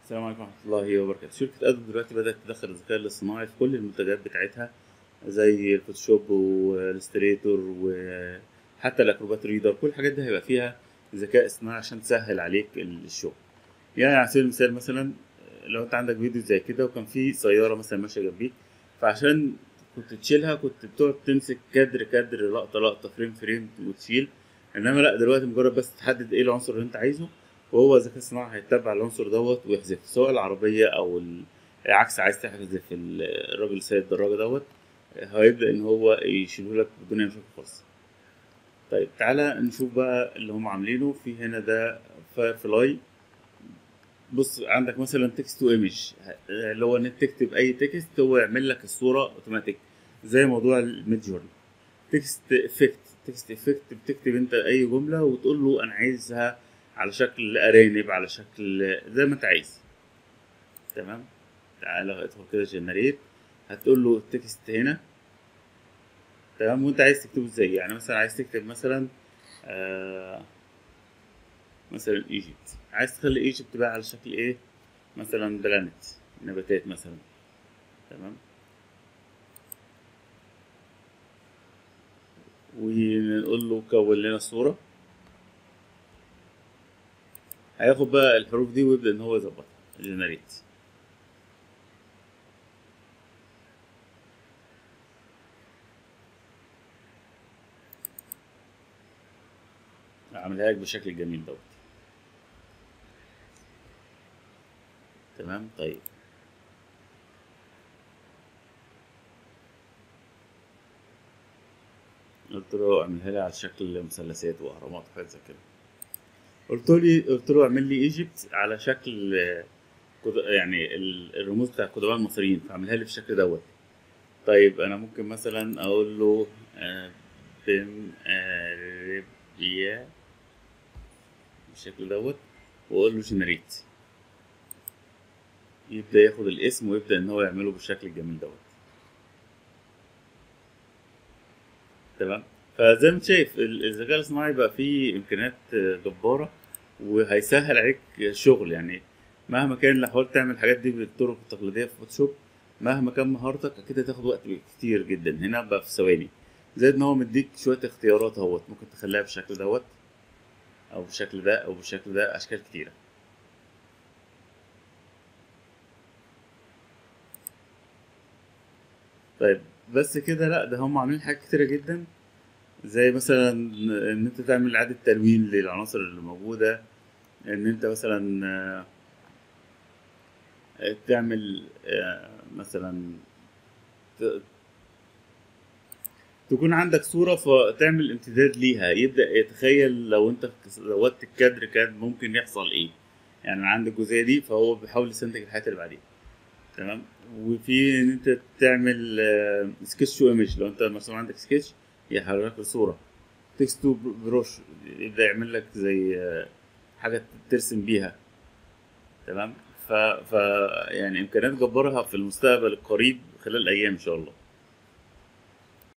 السلام عليكم ورحمة الله وبركاته شركة أدوب دلوقتي بدأت تدخل الذكاء الاصطناعي في كل المنتجات بتاعتها زي الفوتوشوب والإلستريتور وحتى الأكروبات ريدر كل الحاجات دي هيبقى فيها ذكاء اصطناعي عشان تسهل عليك الشغل يعني على سبيل المثال مثلا لو انت عندك فيديو زي كده وكان في سيارة مثلا ماشية جنبيك فعشان كنت تشيلها كنت بتقعد تمسك كادر كادر لقطة لقطة فريم فريم وتشيل انما لا دلوقتي مجرد بس تحدد ايه العنصر اللي انت عايزه وهو الذكاء الصناعي هيتبع العنصر دوت ويحذفه سواء العربية أو ال- العكس عايز تحذف ال- الراجل سايق الدراجة دوت هيبدأ إن هو يشيله لك بدون أي مشاكل خالص. طيب تعالى نشوف بقى اللي هم عاملينه في هنا ده فاير فلاي بص عندك مثلا تكست تو ايمج اللي هو انك تكتب اي تكست هو يعمل لك الصوره اوتوماتيك زي موضوع الميد جورني تكست افكت تكست افكت بتكتب انت اي جمله وتقول له انا عايزها على شكل ارانب على شكل زي ما انت عايز تمام تعالى ادخل كده جنريت هتقول له التكست هنا تمام وانت عايز تكتبه ازاي يعني مثلا عايز تكتب مثلا آه مثلا ايجيبت عايز تخلي ايجيبت بقى على شكل ايه مثلا بلانت نباتات مثلا تمام ونقول له كون لنا الصورة هياخد بقى الحروف دي ويبدأ ان هو يظبطها جنريت اعملها لك بالشكل الجميل دوت تمام طيب قلت له اعملها لي على شكل مثلثات واهرامات وحاجات زي كده قلت له قلت له اعمل لي ايجيبت على شكل آه، قد- يعني ال- الرموز بتاع القدماء المصريين فاعملها لي بالشكل دوت طيب انا ممكن مثلا اقول له آه، بم آه، ربيا بالشكل دوت واقول له جنريت يبدا ياخد الاسم ويبدا ان هو يعمله بالشكل الجميل دوت تمام فزي ما انت شايف ال- الذكاء الاصطناعي بقى فيه امكانيات آه، جباره وهيسهل عليك شغل يعني مهما كان لو حاولت تعمل الحاجات دي بالطرق التقليديه في فوتوشوب مهما كان مهارتك اكيد هتاخد وقت كتير جدا هنا بقى في ثواني زائد ان هو مديك شويه اختيارات اهوت ممكن تخليها بالشكل دوت او بالشكل ده او بالشكل ده اشكال كتيره طيب بس كده لا ده هم عاملين حاجات كتيره جدا زي مثلا ان انت تعمل اعاده تلوين للعناصر اللي موجوده ان انت مثلا آه، تعمل آه، مثلا ت- تكون عندك صورة فتعمل امتداد ليها يبدأ يتخيل لو انت زودت الكادر كان ممكن يحصل ايه يعني عندك الجزئية دي فهو بيحاول يستنتج الحاجات اللي بعديها تمام وفي ان انت تعمل سكتش تو ايمج لو انت مثلا عندك سكتش يحرك لك الصورة تكست تو بروش يبدأ يعمل لك زي آه، حاجة ترسم بيها تمام ف... ف يعني امكانيات جبارة في المستقبل القريب خلال ايام ان شاء الله